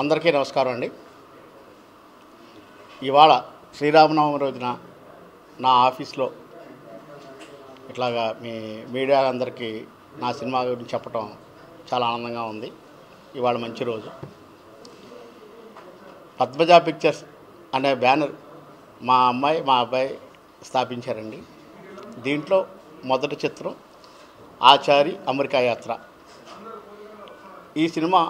అందరికీ నమస్కారం అండి ఇవాళ శ్రీరామనవమి రోజున నా ఆఫీస్లో ఇట్లాగా మీ మీడియా అందరికీ నా సినిమా గురించి చెప్పడం చాలా ఆనందంగా ఉంది ఇవాళ మంచి రోజు పద్మజ పిక్చర్స్ అనే బ్యానర్ మా అమ్మాయి మా అబ్బాయి స్థాపించారండి దీంట్లో మొదటి చిత్రం ఆచారి అమెరికా యాత్ర ఈ సినిమా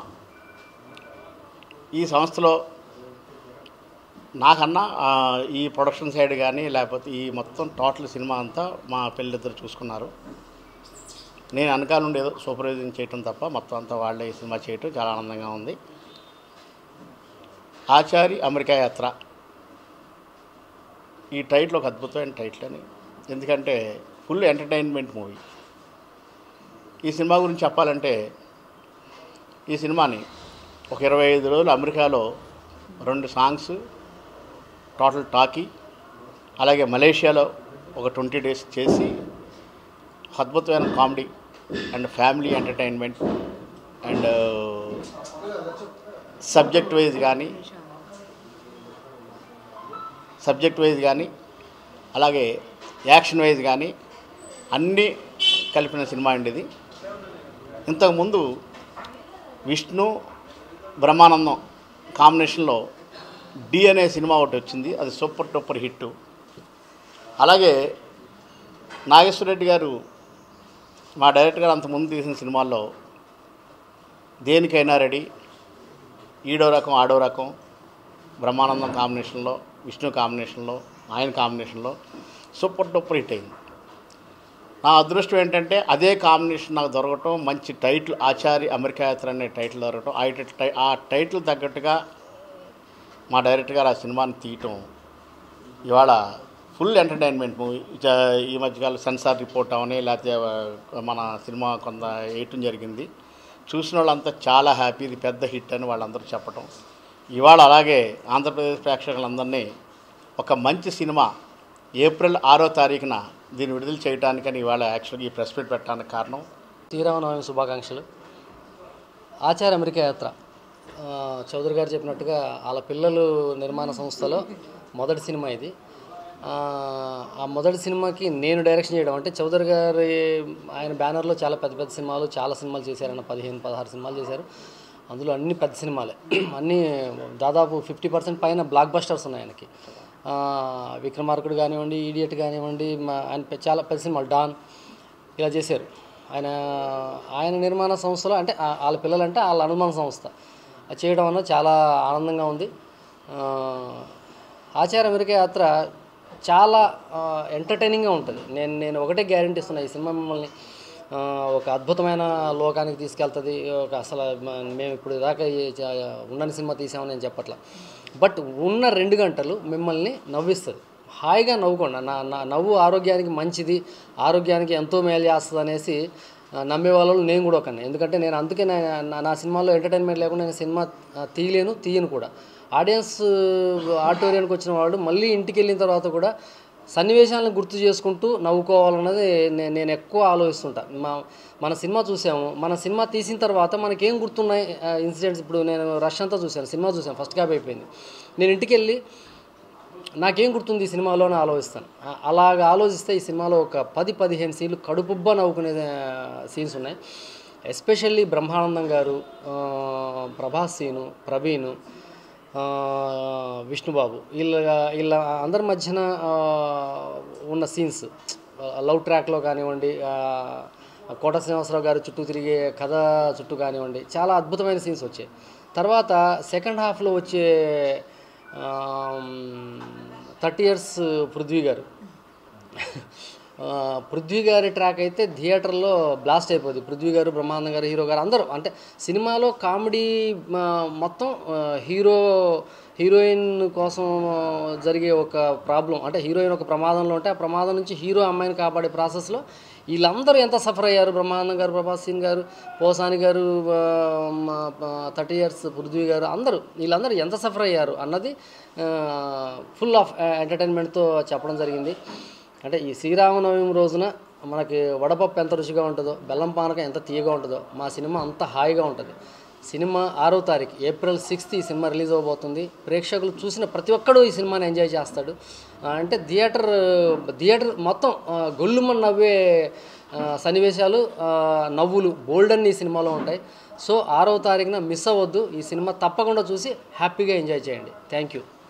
ఈ సంస్థలో నాకన్నా ఆ, ఈ ప్రొడక్షన్ సైడ్ కానీ లేకపోతే ఈ మొత్తం టోటల్ సినిమా అంతా మా పిల్లలిద్దరు చూసుకున్నారు నేను వెనకాల నుండి ఏదో సూపర్వైజింగ్ చేయటం తప్ప మొత్తం అంతా వాళ్ళే ఈ సినిమా చేయటం చాలా ఆనందంగా ఉంది ఆచారి అమెరికా యాత్ర ఈ టైటిల్ ఒక అద్భుతమైన టైటిల్ అని ఎందుకంటే ఫుల్ ఎంటర్టైన్మెంట్ మూవీ ఈ సినిమా గురించి చెప్పాలంటే ఈ సినిమాని ఒక ఇరవై ఐదు రోజులు అమెరికాలో రెండు సాంగ్స్ టోటల్ టాకీ అలాగే మలేషియాలో ఒక ట్వంటీ డేస్ చేసి అద్భుతమైన comedy and family entertainment and subject wise కానీ సబ్జెక్ట్ వైజ్ కానీ అలాగే యాక్షన్ వైజ్ కానీ అన్నీ కలిపిన సినిమా అండి ఇది ఇంతకుముందు విష్ణు బ్రహ్మానందం కాంబినేషన్లో డి అనే సినిమా ఒకటి వచ్చింది అది సూపర్ టూపర్ హిట్ అలాగే నాగేశ్వర రెడ్డి గారు మా డైరెక్టర్ గారు అంతకుముందు తీసిన సినిమాల్లో దేనికైనా రెడీ ఈడో రకం ఆడో రకం బ్రహ్మానందం కాంబినేషన్లో విష్ణు కాంబినేషన్లో ఆయన కాంబినేషన్లో సూపర్ డూపర్ హిట్ అయింది నా అదృష్టం ఏంటంటే అదే కాంబినేషన్ నాకు దొరకటం మంచి టైటిల్ ఆచారి అమెరికా యాత్ర అనే టైటిల్ దొరకటం ఆ టై- ఆ టైటిల్ తగ్గట్టుగా మా డైరెక్టర్ గారు ఆ సినిమాని తీయటం ఇవాళ ఫుల్ ఎంటర్టైన్మెంట్ మూవీ ఈ మధ్యకాలం సెన్సార్ రిపోర్ట్ అవని లేకపోతే ఆ, మన సినిమా కొంత వేయటం జరిగింది చూసిన వాళ్ళంతా చాలా హ్యాపీ ఇది పెద్ద హిట్ అని వాళ్ళందరూ చెప్పటం ఇవాళ అలాగే ఆంధ్రప్రదేశ్ ప్రేక్షకులందరినీ ఒక మంచి సినిమా ఏప్రిల్ ఆరో తారీఖున దీన్ని విడుదల చేయడానికని ఇవాళ యాక్చువల్లీ ఈ ప్రెస్ మీట్ పెట్టడానికి కారణం శ్రీరామనవమి శుభాకాంక్షలు ఆచార్య అమెరికా యాత్ర ఆ, చౌదరి గారు చెప్పినట్టుగా వాళ్ళ పిల్లలు నిర్మాణ సంస్థలో మొదటి సినిమా ఇది ఆ, ఆ మొదటి సినిమాకి నేను డైరెక్షన్ చేయడం అంటే చౌదరి గారి ఆయన బ్యానర్లో చాలా పెద్ద పెద్ద సినిమాలు చాలా సినిమాలు చేశారన్న పదిహేను పదహారు సినిమాలు చేశారు అందులో అన్ని పెద్ద సినిమాలే అన్నీ దాదాపు ఫిఫ్టీ పర్సెంట్ పైన బ్లాక్ బస్టర్స్ ఉన్నాయి ఆయనకి ఆ, విక్రమార్కుడు కానివ్వండి ఈడియట్ కానివ్వండి మా ఆయన పె- చాలా పెద్ద సినిమాలు డాన్ ఇలా చేశారు ఆయన ఆయన నిర్మాణ సంస్థలో అంటే ఆ- వాళ్ళ పిల్లలంటే వాళ్ళ అనుమాన సంస్థ అది చేయడం అన్నది చాలా ఆనందంగా ఉంది ఆ, ఆచార్య అమెరికా యాత్ర చాలా ఎంటర్టైనింగ్గా ఉంటుంది నేను నేను ఒకటే గ్యారంటీ ఇస్తున్నా ఈ సినిమా మిమ్మల్ని ఆ, ఒక అద్భుతమైన లోకానికి తీసుకెళ్తుంది ఒక అసలు మ- మేము ఇప్పుడు దాకా ఈ చ- ఉన్నని సినిమా తీసామని నేను చెప్పట్లా బట్ ఉన్న రెండు గంటలు మిమ్మల్ని నవ్విస్తుంది హాయిగా నవ్వుకోండి నా నా నవ్వు ఆరోగ్యానికి మంచిది ఆరోగ్యానికి ఎంతో మేలు చేస్తుంది అనేసి ఆ, నమ్మే వాళ్ళు నేను కూడా ఒకనే ఎందుకంటే నేను అందుకే నా నా- నా సినిమాలో ఎంటర్టైన్మెంట్ లేకుండా నేను సినిమా ఆ, తీయలేను తీయను కూడా ఆడియన్స్ ఆడిటోరియానికి వచ్చిన వాళ్ళు మళ్ళీ ఇంటికి వెళ్ళిన తర్వాత కూడా సన్నివేశాలను గుర్తు చేసుకుంటూ నవ్వుకోవాలన్నది నేను నేను ఎక్కువ ఆలోచిస్తుంటా మా మన సినిమా చూసాము మన సినిమా తీసిన తర్వాత మనకేం గుర్తున్నాయి ఇన్సిడెంట్స్ ఇప్పుడు నేను రష్ అంతా చూశాను సినిమా చూశాను ఫస్ట్ క్యాబ్ అయిపోయింది నేను ఇంటికి వెళ్ళి నాకేం గుర్తుంది ఈ సినిమాలో అని ఆలోచిస్తాను ఆ- అలాగ ఆలోచిస్తే ఈ సినిమాలో ఒక పది పదిహేను సీన్లు కడుపుబ్బ నవ్వుకునే సీన్స్ ఉన్నాయి ఎస్పెషల్లీ బ్రహ్మానందం గారు ఆ, ప్రభాస్ సీను ప్రవీణ్ ఆ, విష్ణుబాబు వీళ్ళ వీళ్ళ అందరి మధ్యన ఆ, ఉన్న సీన్స్ లవ్ ట్రాక్లో కానివ్వండి ఆ, కోట శ్రీనివాసరావు గారు చుట్టూ తిరిగే కథ చుట్టూ కానివ్వండి చాలా అద్భుతమైన సీన్స్ వచ్చాయి తర్వాత సెకండ్ హాఫ్లో వచ్చే థర్టీ ఇయర్స్ పృథ్వీ గారు ఆ, పృథ్వీ గారి ట్రాక్ అయితే థియేటర్లో బ్లాస్ట్ అయిపోద్ది పృథ్వీ గారు బ్రహ్మానందం గారు హీరో గారు అందరూ అంటే సినిమాలో కామెడీ ఆ, మొత్తం ఆ, హీరో హీరోయిన్ కోసం జరిగే ఒక ప్రాబ్లం అంటే హీరోయిన్ ఒక ప్రమాదంలో ఉంటే ఆ ప్రమాదం నుంచి హీరో అమ్మాయిని కాపాడే ప్రాసెస్లో వీళ్ళందరూ ఎంత సఫర్ అయ్యారు బ్రహ్మానందం గారు ప్రభాస్ సింగ్ గారు పోసాని గారు థర్టీ ఇయర్స్ పృథ్వీ గారు అందరూ వీళ్ళందరూ ఎంత సఫర్ అయ్యారు అన్నది ఫుల్ ఆఫ్ ఎంటర్టైన్మెంట్తో చెప్పడం జరిగింది అంటే ఈ శ్రీరామనవమి రోజున మనకి వడపప్పు ఎంత రుచిగా ఉంటుందో బెల్లం పానకం ఎంత తీయగా ఉంటుందో మా సినిమా అంత హాయిగా ఉంటుంది సినిమా ఆరో తారీఖు ఏప్రిల్ సిక్స్త్ ఈ సినిమా రిలీజ్ అవబోతుంది ప్రేక్షకులు చూసిన ప్రతి ఒక్కడూ ఈ సినిమాని ఎంజాయ్ చేస్తాడు ఆ, అంటే థియేటర్ థియేటర్ మొత్తం ఆ, గొల్లుమని నవ్వే ఆ, సన్నివేశాలు ఆ, నవ్వులు బోల్డన్ ఈ సినిమాలో ఉంటాయి సో ఆరో తారీఖున మిస్ అవ్వద్దు ఈ సినిమా తప్పకుండా చూసి హ్యాపీగా ఎంజాయ్ చేయండి థ్యాంక్ యూ